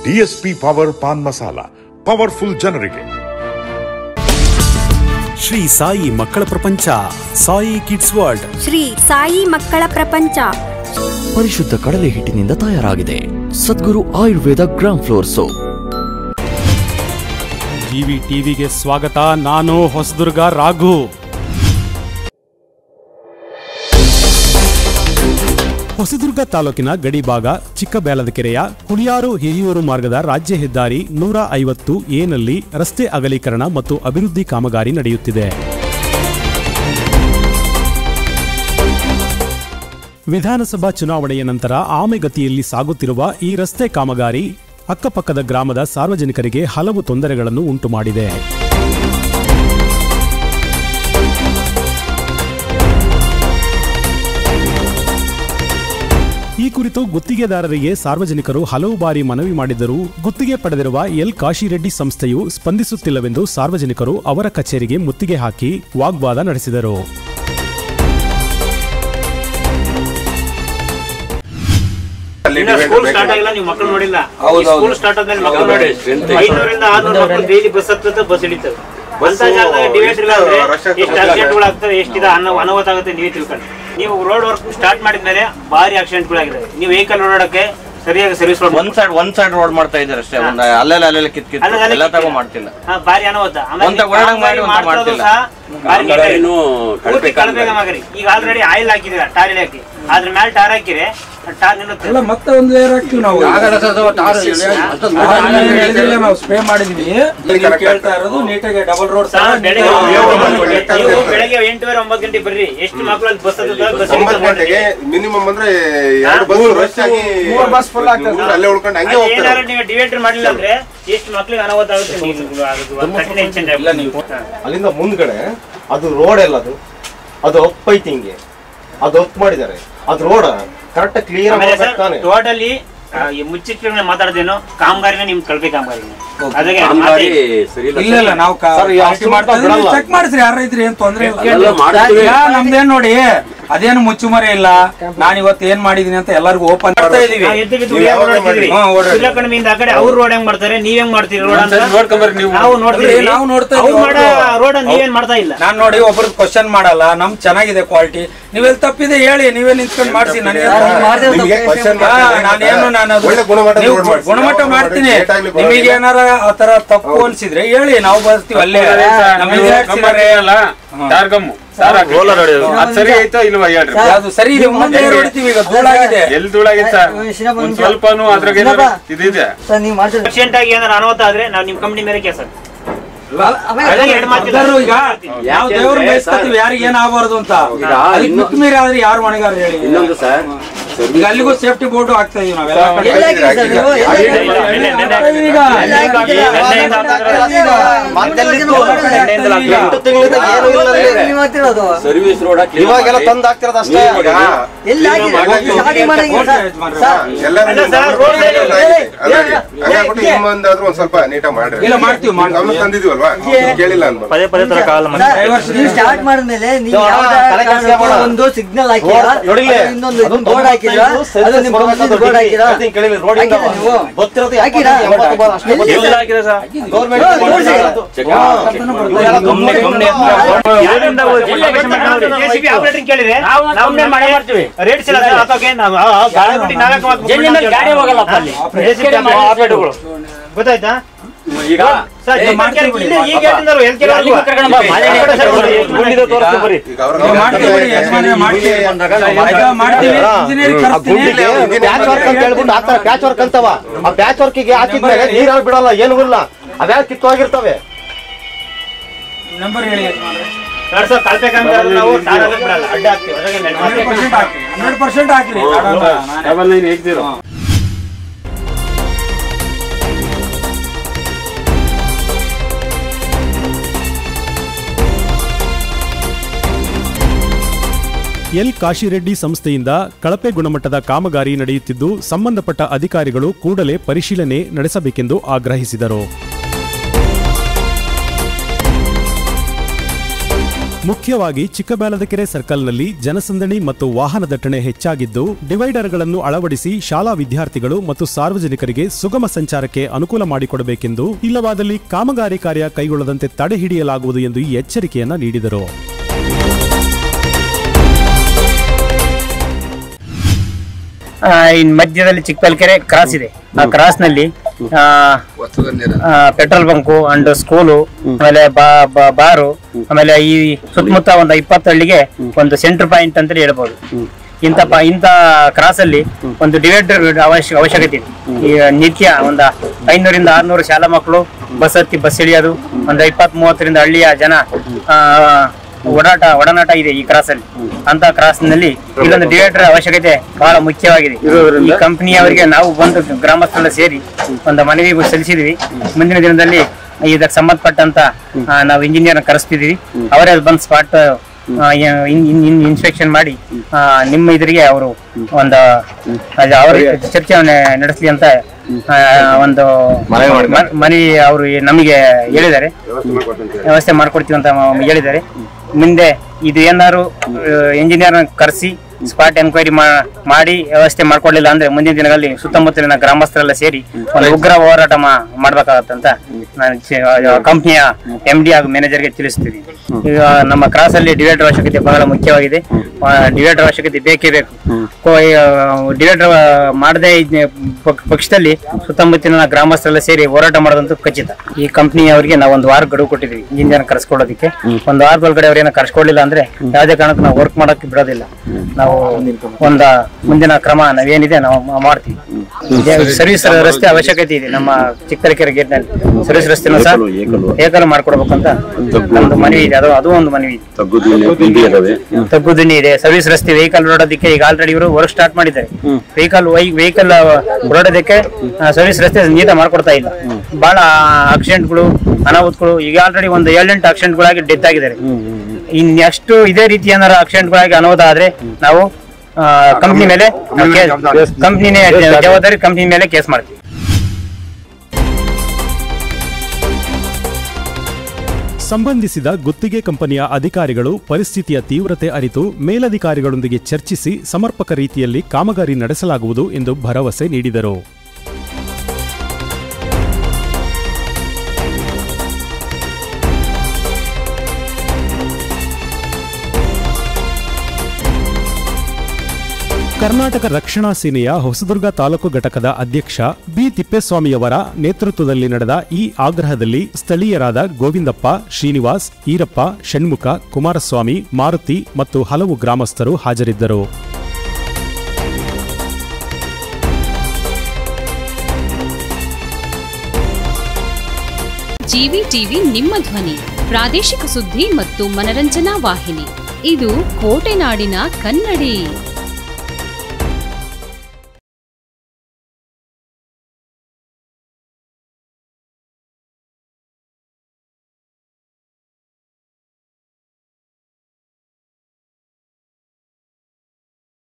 DSP power pan masala powerful ಜನರಿಗೆ ಶ್ರೀ ಸಾಯಿ ಮಕ್ಕಳ ಪ್ರಪಂಚ ಸಾಯಿ ಕಿಡ್ಸ್ ವರ್ಲ್ಡ್ ಶ್ರೀ ಸಾಯಿ ಮಕ್ಕಳ ಪ್ರಪಂಚ ಪರಿಶುದ್ಧ ಕಡಲೆ ಹಿಟ್ಟಿನಿಂದ ತಯಾರಾಗಿದೆ Sadguru Ayurveda gram flour soap TV ಟಿವಿಗೆ ಸ್ವಾಗತ ನಾನು ಹೊಸದುರ್ಗ ರಾಘು ಹೊಸದುರ್ಗ ತಾಲೂಕಿನ ಗಡಿಭಾಗ ಚಿಕ್ಕಬೇಲದಕೆರೆಯ ಹುಳಿಯಾರು ಹಿರಿಯೂರು ಮಾರ್ಗದ ರಾಜ್ಯ ಹೆದ್ದಾರಿ ನೂರ ಐವತ್ತು ಎನಲ್ಲಿ ರಸ್ತೆ ಅಗಲೀಕರಣ ಮತ್ತು ಅಭಿವೃದ್ಧಿ ಕಾಮಗಾರಿ ನಡೆಯುತ್ತಿದೆ ವಿಧಾನಸಭಾ ಚುನಾವಣೆಯ ನಂತರ ಆಮೆಗತಿಯಲ್ಲಿ ಸಾಗುತ್ತಿರುವ ಈ ರಸ್ತೆ ಕಾಮಗಾರಿ ಅಕ್ಕಪಕ್ಕದ ಗ್ರಾಮದ ಸಾರ್ವಜನಿಕರಿಗೆ ಹಲವು ತೊಂದರೆಗಳನ್ನು ಉಂಟುಮಾಡಿದೆ ಈ ಕುರಿತು ಗುತ್ತಿಗೆದಾರರಿಗೆ ಸಾರ್ವಜನಿಕರು ಹಲವು ಬಾರಿ ಮನವಿ ಮಾಡಿದ್ದರೂ ಗುತ್ತಿಗೆ ಪಡೆದಿರುವ ಎಲ್ ಕಾಶಿರೆಡ್ಡಿ ಸಂಸ್ಥೆಯು ಸ್ಪಂದಿಸುತ್ತಿಲ್ಲವೆಂದು ಸಾರ್ವಜನಿಕರು ಅವರ ಕಚೇರಿಗೆ ಮುತ್ತಿಗೆ ಹಾಕಿ ವಾಗ್ವಾದ ನಡೆಸಿದರು ಇನ್ನ ಸ್ಕೂಲ್ ಸ್ಟಾರ್ಟ್ ಆಗಿಲ್ಲ ನೀವು ಮಕ್ಕಳು ನೋಡಿಲ್ಲ ಸ್ಕೂಲ್ ಸ್ಟಾರ್ಟ್ ಆದ್ಮೇಲೆ ಮಕ್ಕಳು ನೋಡಿ ಐನೂರಿಂದ ಆರ್ನೂರು ಮಕ್ಕಳು ಡೈಲಿ ಬಸ್ ಹತ್ತದ ಬಸ್ ಹಿಡಿತವೆ ಅಂತ ಜಾಗದಾಗ ಡಿವೈಡ್ ಇಲ್ಲ ಅಂದ್ರೆ ಎಷ್ಟು ಆಕ್ಸಿಡೆಂಟ್ಗಳು ಆಗ್ತವೆ ಎಷ್ಟಿದೆ ಅನ್ನ ಅನಾಹುತ ಆಗುತ್ತೆ ನೀವೇ ತಿಳ್ಕೊಳ್ಳಿ ನೀವು ರೋಡ್ ವರ್ಕ್ ಸ್ಟಾರ್ಟ್ ಮಾಡಿದ್ಮೇಲೆ ಭಾರಿ ಆಕ್ಸಿಡೆಂಟ್ಗಳಾಗಿದೆ ನೀವು ವೆಹಿಕಲ್ ಓಡಾಡಕ್ಕೆ ಸರಿಯಾಗಿ ಸರ್ವಿಸ್ ರೋಡ್ ಒಂದ್ ಸೈಡ್ ಒಂದ್ ಸೈಡ್ ರೋಡ್ ಮಾಡ್ತಾ ಇದಾರೆ ಅಷ್ಟೇ ಒಂದ್ ಅಲ್ಲೆಲ್ಲ ಅಲ್ಲೆಲ್ಲ ಕಿತ್ ಕಿತ್ ಅಲ್ಲೆಲ್ಲ ಎಲ್ಲ ತಗೋ ಕಿತ್ತಿಲ್ಲ. ಮಾಡ್ತಿಲ್ಲ ಹಾ, ಭಾರಿ ಅನಾಹುತ ಒಂದ್ ಓಡಾಡಂಗ್ ಮಾಡಿ ಒಂದ್ ಮಾಡ್ತಾ ಇರೋದು ಮಾಡ್ತಿಲ್ಲ. ಸಹ ಭಾರಿ ನೀಟಾಗಿ ಪೂರ್ತಿ ಕಳಪೆ ಕಾಮಗಾರಿ. ಈಗ ಆಲ್ರೆಡಿ ಆಯಿಲ್ ಹಾಕಿದಿರ ಟಾರ್ ಹಾಕಿ ಅದ್ರ ಮೇಲೆ ಟಾರ್ ಹಾಕಿರೆ ಟಾರ್ ನಿಲ್ಲುತ್ತೆ ಮತ್ತೆ ಒಂದು ಲೇಯರ್ ಹಾಕ್ತಿವಿ ನಾವು ಹೇಳಿದಿಲ್ಲ ನಾವು ಸ್ಪ್ರೇ ಮಾಡಿದ್ವಿ ಈಗ ಕೇಳ್ತಾ ಇರೋದು ನೀಟಾಗಿ ಡಬಲ್ ರೋಡ್ ಸರ್, ಬೆಳಗ್ಗೆ ನೀವು ಬೆಳಗ್ಗೆ ಎಂಟುವರೆ ಒಂಬತ್ತು ಗಂಟೆ ಬರ್ರಿ ಎಷ್ಟು ಮಕ್ಕಳು ಅಲ್ಲಿ ಬಸ್ ಹತ್ತದ ಬಸ್ ಒಂಬತ್ತು ಹಿಡಿತದೆ ಗಂಟೆಗೆ ಮಿನಿಮಮ್ ಅಂದ್ರೆ ಎರಡು ಬಸ್ ರಶ್ ಆಗಿ ಮೂರು ಬಸ್ full ಆಗ್ತದೆ. ಮೂರು ಅಲ್ಲೇ ಉಳ್ಕೊಂಡು ಹಂಗೆ ಅದು ಹೋಗ್ತಾರೆ ಏನಾದ್ರು ನೀವು ಡಿವೈಡರ್ ಮಾಡಿಲ್ಲ ಅಂದ್ರೆ ಎಷ್ಟು ಮಕ್ಳಿಗೆ ಅನಾಹುತ ಆಗುತ್ತೆ ನೀವು ಅದು ಒಂದು ಕಠಿಣ ಹೆಚ್ಚಿನ ಹಾ. ಅಲ್ಲಿಂದ ಮುಂದ್ಗಡೆ ಅದು ರೋಡ್ ಎಲ್ಲ ಅದು ಅದು ಅಪ್ ಐತಿ ಹಿಂಗೆ ಅದು ಅಪ್ ಮಾಡಿದ್ದಾರೆ ಅದು ರೋಡ್ ಕರೆಕ್ಟ್ ಕ್ಲಿಯರ್ ಆಮೇಲೆ ಸರ್ ಮಾಡ್ಬೇಕು ತಾನೆ ಟೋಟಲಿ ಮುಚ್ಚಿಟ್ಟು ಮಾತಾಡ್ದೇನೋ ಕಾಮಗಾರಿನ ನಿಮ್ ಕಳಪೆ ಕಾಮಗಾರಿನ ಅದಾಗೆ ಇಲ್ಲ ಇಲ್ಲ ನಾವು ಸರ್, ಈ ಅಷ್ಟು ಮಾತ್ರ ಬಿಡಲ್ಲ. ಚೆಕ್ ಮಾಡಿಸ್ರಿ ಯಾರ ರೈತರು ಏನ್ ತೊಂದ್ರೆ ಇಲ್ಲ ಈಗ ನಮ್ದೇನ್ ನೋಡಿ ಅದೇನು ಮುಚ್ಚುಮರೆ ಇಲ್ಲ ನಾನು ಇವತ್ತು ಏನ್ ಮಾಡಿದೀನಿ ಅಂತ ಎಲ್ಲರಿಗೂ ಓಪನ್ ಮಾಡ್ತಾ ಇದೀವಿ ನಾವು ಎದ್ದು ಬಿದ್ದು ನೀವು ಯಾವಾಗ ಓಡಾಡ್ತಿದ್ವಿ. ಮಾಡಿ? ಹಾ, ಓಡಾಡಿ. ಇಲ್ಲ ಕಡಿಮೆಯಿಂದ ಆ ಕಡೆ ಅವ್ರು ರೋಡ್ ಹೆಂಗ್ ಮಾಡ್ತಾರೆ ನೀವ್ ಹೆಂಗ್ ಮಾಡ್ತೀರಿ ರೋಡ್ ಅಂತ ನೋಡ್ಕೊಂಬರ್ರಿ ನೀವು ನಾವು ನೋಡ್ತೀವಿ ಅಲ್ರಿ, ನಾವು ನೋಡ್ತಾ ಅವ್ರು ಇದೀವಿ. ಮಾಡೋ ರೋಡ್ ನೀವೇನ್ ಮಾಡ್ತಾ ಇಲ್ಲ ನಾನ್ ನೋಡಿ ಒಬ್ರದ್ದು ಕ್ವಶನ್ ಮಾಡಲ್ಲ ನಮ್ ಚೆನ್ನಾಗಿದೆ ಕ್ವಾಲಿಟಿ ನೀವೆಲ್ಲಿ ತಪ್ಪಿದೆ ಹೇಳಿ ನೀವೇ ನಿಂತ್ಕೊಂಡು ಮಾಡಿಸಿ ನನಗೆ ನಿಮ್ಗೆ question ಹಾ, ಮಾಡ್ತಾರೆ. ನಾನೇನು ನಾನು ಅದು- ಒಳ್ಳೆ ಗುಣಮಟ್ಟದ ನೀವು road ಮಾಡ್ಸಿ. ಗುಣಮಟ್ಟ ಮಾಡ್ತೀನಿ Date ಆಗ್ಲಿ ನಿಮಗೆ ಪರವಾಗಿಲ್ಲ. ಏನಾರ ಆ ತರ ತಪ್ಪು ಅನ್ಸಿದ್ರೆ ಹೇಳಿ ನಾವು ಬರ್ತೀವಿ ಅಲ್ಲೇ ನಮಗೆ ಸರಿ ಆಯ್ತಾ ಇಲ್ವಾ ಹೇಳ್ರಿ ಅದು ಸರಿ ಇದೆ ಮುಂದೆ ಹೊಡಿತೀವಿ ಈಗ ಧೂಳಾಗಿದೆ ಎಲ್ಲಿ ಧೂಳಾಗಿದೆ ಸರ್ ಒಂದ್ ಸ್ವಲ್ಪನೂ ಅದ್ರಾಗ ಏನಾರ ಇದಿದೆ ಪರ್ಸೆಂಟ್ ಆಗಿ ಏನಾರ ಅನಾಹುತ ಆದ್ರೆ ನಾವು ನಿಮ್ ಕಂಪ್ನಿ ಮೇಲೆ ಕೇಸ ಅದೇ ಎರಡು ಮಾತಿದ್ರು ಈಗ ಯಾವ ದೇವ್ರ ಬಯಸ್ಕೊತೀವಿ ಯಾರಿಗೆ ಏನ್ ಆಗಬಾರ್ದು ಅಂತ ಅದಕ್ಕೆ ಮಿಕ್ಕ ಮೀರಿ ಆದ್ರೆ ಯಾರು ಹೊಣೆಗಾರ ಹೇಳಿ ಇನ್ನೊಂದು ಸರ್ ಈಗ ಅಲ್ಲಿಗೂ ಸೇಫ್ಟಿ ಬೋರ್ಡ್ ಆಗ್ತಾ ಇದೀವಿ ನಾವೆಲ್ಲ ಈಗ ಎಂಟು ತಿಂಗಳಿಂದ ಏನು ಇಲ್ಲ ಅಲ್ಲಿ. ಇವಾಗೆಲ್ಲ ತಂದು ಹಾಕ್ತಿರೋದು ಅಷ್ಟೇ ಎಲ್ಲರೂ ಅಲ್ಲ ಸರ್, road side ಅಲ್ಲಿ ಹಾಗಾಗ್ಬಿಟ್ಟು ಇನ್ನೊಂದಾದ್ರೂ ಒಂದ್ ಸ್ವಲ್ಪ ನೀಟಾಗಿ ಮಾಡ್ರಿ ಇಲ್ಲ ಮಾಡ್ತೀವಿ ಗಮನ ಮಾಡ್ತೀವಿ ತಂದಿದೀವಲ್ವಾ ಕೇಳಿಲ್ಲ ಅನ್ಬೋದು ಪದೇ ಪದೇ ತರ ಕಾಲ್ Drivers ಸ್ಟಾರ್ಟ್ ಮಾಡಿದ್ಮೇಲೆ ನೀವು ಇದು ಯಾವ್ದೇ ತಲೆ ಕೆಡ್ಸ್ಕೊಬೇಡ. ಕಾರಣಕ್ಕೂ ಒಂದು ಸಿಗ್ನಲ್ ಹಾಕಿಲ್ಲ ರೋಡ್ ನೋಡಿಲ್ಲ? ಇನ್ನೊಂದು ಅದು ಬೋರ್ಡ್ ಹಾಕಿಲ್ಲ ಅದು ನಿಮ್ಮ ಕಂಪ್ನಿ ಬೋರ್ಡ್ ಹಾಕಿಲ್ಲ ಅದನ್ನ ಕೇಳಿಲ್ಲ, ರೋಡಿಂದ ಹಾಕಿಲ್ಲ ನೀವು ಗೊತ್ತಿರೋದು ಹಾಕಿರಾ? ಎಂಬತ್ತು ಬಾರ್ ಅಷ್ಟೇ ಎಲ್ಲಿ ಗೊತ್ತಿಲ್ಲ. ಸರ್? ಗೌರ್ಮೆಂಟ್ ಹಾ, ತೋರ್ಸಿ. ಇವರೆಲ್ಲ ಗಮ್ನೆ ಗಮ್ನೆ ಜೆಸಿಬಿ ಆಪರೇಟರ್ ಕೇಳಿದ್ರೆ ನಾವು ಮಾಡೇ ಮಾಡ್ತೀವಿ ರೇಟ್ ಇಲ್ಲ ಸರ್ ಅಥವಾ ನಾವು ಆ- ಆ ಗಾಳಿ ಬಿಟ್ಟು ನಾವೇ ಕಮಾಕ್ ಗಾಡಿ ಹೋಗಲ್ಲಪ್ಪ ಅಲ್ಲಿ JCB ಆಪರೇಟರ್ಗಳು ಗೊತ್ತಾಯ್ತಾ ಈಗ ಸರ್ ಏ, ಮಾಡ್ತೀವಿ ಬಿಡಿ. ಇಲ್ಲಿ ಈ ಗೇಟಿಂದ ಎಲ್ ಕೆ ಈಗ ಅವ್ರ ಮಾಡ್ತೀವಿ ಬಿಡಿ, ಯಜಮಾನ್ರೆ, ಮಾಡ್ತೀವಿ ಈಗ ಮಾಡ್ತೀವಿ ಇಂಜಿನಿಯರಿಂಗ್ ಕರ್ಸ್ತೀನಿ ಪ್ಯಾಚ್ ವರ್ಕ್ ಅಂತ ಹೇಳ್ಬಿಟ್ಟು ಹಾಕ್ತಾರೆ ಪ್ಯಾಚ್ ವರ್ಕ್ ಅಂತವ ಆ ಪ್ಯಾಚ್ ವರ್ಕಿಗೆ ಹಾಕಿದ್ಮೇಲೆ ನೀರಲ್ಲಿ ಬಿಡಲ್ಲ ಏನೂ ಇಲ್ಲ ಅವ್ಯಾ ಕಿತ್ತೋಗಿರ್ತವೆ ನಂಬರ್ ಹೇಳಿ ಯಜಮಾನ್ರೆ ಎರಡ್ ಸಾವಿರ ಕಳಪೆ ಕಾಮಗಾರಿ ನಾವು ಟಾರ್ ಆಗಕ್ ಬಿಡಲ್ಲ ಅಡ್ಡ ಹಾಕ್ತೀವಿ ಅದ್ರಾಗೆ ನೆಟ್ ಹಂಡ್ರೆಡ್ ಮಾಡ್ತೀವಿ. ಪರ್ಸೆಂಟ್ ಹಾಕಿ ಹಂಡ್ರೆಡ್ ಪರ್ಸೆಂಟ್ ಹಾಕ್ರಿ ಬೇಡ ಅಂತ ನಾನೇ- ಎಲ್ ಕಾಶಿರೆಡ್ಡಿ ಸಂಸ್ಥೆಯಿಂದ ಕಳಪೆ ಗುಣಮಟ್ಟದ ಕಾಮಗಾರಿ ನಡೆಯುತ್ತಿದ್ದು ಸಂಬಂಧಪಟ್ಟ ಅಧಿಕಾರಿಗಳು ಕೂಡಲೇ ಪರಿಶೀಲನೆ ನಡೆಸಬೇಕೆಂದು ಆಗ್ರಹಿಸಿದರು ಮುಖ್ಯವಾಗಿ ಚಿಕ್ಕಬೇಲದಕೆರೆ ಸರ್ಕಲ್ನಲ್ಲಿ ಜನಸಂದಣಿ ಮತ್ತು ವಾಹನ ದಟ್ಟಣೆ ಹೆಚ್ಚಾಗಿದ್ದು ಡಿವೈಡರ್ಗಳನ್ನು ಅಳವಡಿಸಿ ಶಾಲಾ ವಿದ್ಯಾರ್ಥಿಗಳು ಮತ್ತು ಸಾರ್ವಜನಿಕರಿಗೆ ಸುಗಮ ಸಂಚಾರಕ್ಕೆ ಅನುಕೂಲ ಮಾಡಿಕೊಡಬೇಕೆಂದು ಇಲ್ಲವಾದಲ್ಲಿ ಕಾಮಗಾರಿ ಕಾರ್ಯ ಕೈಗೊಳ್ಳದಂತೆ ತಡೆ ಹಿಡಿಯಲಾಗುವುದು ಎಂದು ಈ ಎಚ್ಚರಿಕೆಯನ್ನ ನೀಡಿದರು ಆ, ಇನ್ ಮಧ್ಯದಲ್ಲಿ ಚಿಕ್ಕಪಲ್ಕೆರೆ ಕ್ರಾಸ್ ಇದೆ ಆ ಕ್ರಾಸ್ ನಲ್ಲಿ ಆ, ಆ, ಪೆಟ್ರೋಲ್ ಬಂಕು ಅಂಡ್ ಸ್ಕೂಲು ಆಮೇಲೆ ಬಾ- ಬಾ- ಬಾರು ಆಮೇಲೆ ಈ ಸುತ್ತಮುತ್ತ ಒಂದು ಇಪ್ಪತ್ತು ಹಳ್ಳಿಗೆ ಒಂದು ಸೆಂಟರ್ ಪಾಯಿಂಟ್ ಅಂತ ಹೇಳ್ಬೋದು ಇಂಥ ಪ- ಇಂಥ ಕ್ರಾಸ್ ಅಲ್ಲಿ ಒಂದು ಡಿವೈಡರ್ ಅವಶ್ಯ ಅವಶ್ಯಕತೆ ಇದೆ ಈ ನಿತ್ಯ ಒಂದು ಐನೂರಿಂದ ಆರ್ನೂರು ಶಾಲಾ ಮಕ್ಕಳು ಬಸ್ ಹತ್ತಿ ಬಸ್ ಇಳಿಯೋದು ಒಂದು ಇಪ್ಪತ್ತ್ ಮೂವತ್ತರಿಂದ ಹಳ್ಳಿಯ ಜನ ಆ, ಓಡಾಟ ಒಡನಾಟ ಇದೆ ಈ ಕ್ರಾಸ್ ಅಲ್ಲಿ ಅಂತ ಕ್ರಾಸ್ ನಲ್ಲಿ ಇಲ್ಲೊಂದು ಡಿವೈಡರ್ ಅವಶ್ಯಕತೆ ಬಹಳ ಮುಖ್ಯವಾಗಿದೆ ಈ ಕಂಪನಿಯವರಿಗೆ ನಾವು ಬಂದು ಗ್ರಾಮಸ್ಥರೆಲ್ಲ ಸೇರಿ ಒಂದು ಮನವಿ ಸಲ್ಲಿಸಿದೀವಿ ಮುಂದಿನ ದಿನದಲ್ಲಿ ಇದಕ್ಕೆ ಸಂಬಂಧಪಟ್ಟಂತ ಆ, ನಾವು ಇಂಜಿನಿಯರ್ ಕರೆಸ್ತಿದೀವಿ ಅವರೇ ಬಂದು ಸ್ಪಾಟ್ ಇನ್ಸ್ಪೆಕ್ಷನ್ ಮಾಡಿ ಆ, ನಿಮ್ಮ ಇದರಿಗೆ ಅವರು ಒಂದು ಅದು ಅವರ ಚರ್ಚೆಯನ್ನು ನಡೆಸಲಿ ಅಂತ ಆ, ಒಂದು ಮ- ಮನವಿ ಅವರು ನಮಗೆ ಹೇಳಿದ್ದಾರೆ ವ್ಯವಸ್ಥೆ ಮಾಡ್ಕೊಡ್ತೀವಿ ಅಂತ ಮ- ಹೇಳಿದ್ದಾರೆ ಮುಂದೆ ಇದು ಏನಾದ್ರು ಇಂಜಿನಿಯರ್ ಕರೆಸಿ ಸ್ಪಾಟ್ ಎನ್ಕ್ವೈರಿ ಮಾಡಿ ವ್ಯವಸ್ಥೆ ಮಾಡ್ಕೊಡ್ಲಿಲ್ಲ ಅಂದ್ರೆ ಮುಂದಿನ ದಿನಗಳಲ್ಲಿ ಸುತ್ತಮುತ್ತಲಿನ ಗ್ರಾಮಸ್ಥರೆಲ್ಲ ಸೇರಿ ಒಂದು ಉಗ್ರ ಹೋರಾಟ ಮಾ- ಮಾಡ್ಬೇಕಾಗತ್ತಂತ ನಾನು ಕಂಪ್ನಿಯ ಎಂ ಡಿ ಹಾಗೂ ಮ್ಯಾನೇಜರ್ಗೆ ತಿಳಿಸ್ತೀವಿ ಈಗ ನಮ್ಮ ಕ್ರಾಸ್ ಅಲ್ಲಿ ಡಿವೈಡರ್ ಅವಶ್ಯಕತೆ ಬಹಳ ಮುಖ್ಯವಾಗಿದೆ ಡಿವೈಡರ್ ಅವಶ್ಯಕತೆ ಬೇಕೇ ಬೇಕು ಡಿವೈಡರ್ ಮಾಡದೇ ಪಕ್ಷದಲ್ಲಿ ಸುತ್ತಮುತ್ತಲಿನ ಗ್ರಾಮಸ್ಥರೆಲ್ಲ ಸೇರಿ ಹೋರಾಟ ಮಾಡೋದಂತೂ ಖಚಿತ ಈ ಕಂಪ್ನಿಯವರಿಗೆ ನಾವು ಒಂದು ವಾರ ಗಡುವು ಕೊಟ್ಟಿದ್ವಿ ಇಂಜಿನಿಯರ್ ಕರೆಸ್ಕೊಳ್ಳೋದಕ್ಕೆ ಒಂದು ವಾರದೊಳಗಡೆ ಅವ್ರೇನೋ ಕರ್ಸ್ಕೊಳ್ಳಿಲ್ಲ ಅಂದ್ರೆ ಯಾವುದೇ ಕಾರಣಕ್ಕೂ ನಾವು ವರ್ಕ್ ಮಾಡಕ್ಕೆ ಬಿಡೋದಿಲ್ಲ ನಾವು ಒಂದ ಮುಂದಿನ ಕ್ರಮ ನಾವೇನಿದೆ ನಾವು ಮಾ- ಮಾಡ್ತೀವಿ ಸರ್ವಿಸ್ ರಸ್ತೆ ಅವಶ್ಯಕತೆ ಇದೆ ನಮ್ಮ ಚಿಕ್ಕತಲಕೆರೆ ಗೇಟ್ ನಲ್ಲಿ ಸರ್ವಿಸ್ ರಸ್ತೆನೂ ಸಹ ಏಕಲು ಮಾಡ್ಕೊಡ್ಬೇಕು ಅಂತ ಒಂದು ಮನವಿ ಇದೆ ಅದು ಅದು ಒಂದು ಮನವಿ ಇದೆ ತಗ್ಗು ದಿಣ್ಣಿ ಇದೆ ಸರ್ವಿಸ್ ರಸ್ತೆ ವೆಹಿಕಲ್ ಓಡೋದಕ್ಕೆ ಈಗ ಆಲ್ರೆಡಿ ಇವರು ವರ್ಕ್ ಸ್ಟಾರ್ಟ್ ಮಾಡಿದ್ದಾರೆ ವೆಹಿಕಲ್ ವೆಹಿಕಲ್ ಓಡೋದಕ್ಕೆ ಸರ್ವಿಸ್ ರಸ್ತೆ ನೀಟಾಗಿ ಮಾಡ್ಕೊಡ್ತಾ ಇಲ್ಲ ಬಹಳ ಆಕ್ಸಿಡೆಂಟ್ಗಳು ಅನಾಹುತಗಳು ಈಗ ಆಲ್ರೆಡಿ ಒಂದು ಏಳೆಂಟು ಆಕ್ಸಿಡೆಂಟ್ಗಳಾಗಿ ಡೆತ್ ಆಗಿದ್ದಾರೆ ಇನ್ ನೆಕ್ಸ್ಟ್ ಇದೇ ರೀತಿ ಏನಾರ ಆಕ್ಸಿಡೆಂಟ್ಗಳಾಗಿ ಅನಾಹುತ ಆದ್ರೆ ನಾವು ಕಂಪ್ನಿ ಮೇಲೆ ಕಂಪ್ನಿನೇ ಜವಾಬ್ದಾರಿ ಕಂಪ್ನಿ ಮೇಲೆ ಕೇಸ್ ಮಾಡ್ತೀವಿ ಸಂಬಂಧಿಸಿದ ಗುತ್ತಿಗೆ ಕಂಪನಿಯ ಅಧಿಕಾರಿಗಳು ಪರಿಸ್ಥಿತಿಯ ತೀವ್ರತೆ ಅರಿತು ಮೇಲಧಿಕಾರಿಗಳೊಂದಿಗೆ ಚರ್ಚಿಸಿ ಸಮರ್ಪಕ ರೀತಿಯಲ್ಲಿ ಕಾಮಗಾರಿ ನಡೆಸಲಾಗುವುದು ಎಂದು ಭರವಸೆ ನೀಡಿದರು ಕರ್ನಾಟಕ ರಕ್ಷಣಾ ಸೇನೆಯ ಹೊಸದುರ್ಗ ತಾಲೂಕು ಘಟಕದ ಅಧ್ಯಕ್ಷ ಬಿ ತಿಪ್ಪೇಸ್ವಾಮಿಯವರ ನೇತೃತ್ವದಲ್ಲಿ ನಡೆದ ಈ ಆಗ್ರಹದಲ್ಲಿ ಸ್ಥಳೀಯರಾದ ಗೋವಿಂದಪ್ಪ ಶ್ರೀನಿವಾಸ್ ಈರಪ್ಪ ಷಣ್ಮುಖ ಕುಮಾರಸ್ವಾಮಿ ಮಾರುತಿ ಮತ್ತು ಹಲವು ಗ್ರಾಮಸ್ಥರು ಹಾಜರಿದ್ದರು ಜಿವಿ ಟಿವಿ ನಿಮ್ಮ ಧ್ವನಿ ಪ್ರಾದೇಶಿಕ ಸುದ್ದಿ ಮತ್ತು ಮನರಂಜನಾ ವಾಹಿನಿ ಇದು ಕೋಟೆನಾಡಿನ ಕನ್ನಡಿ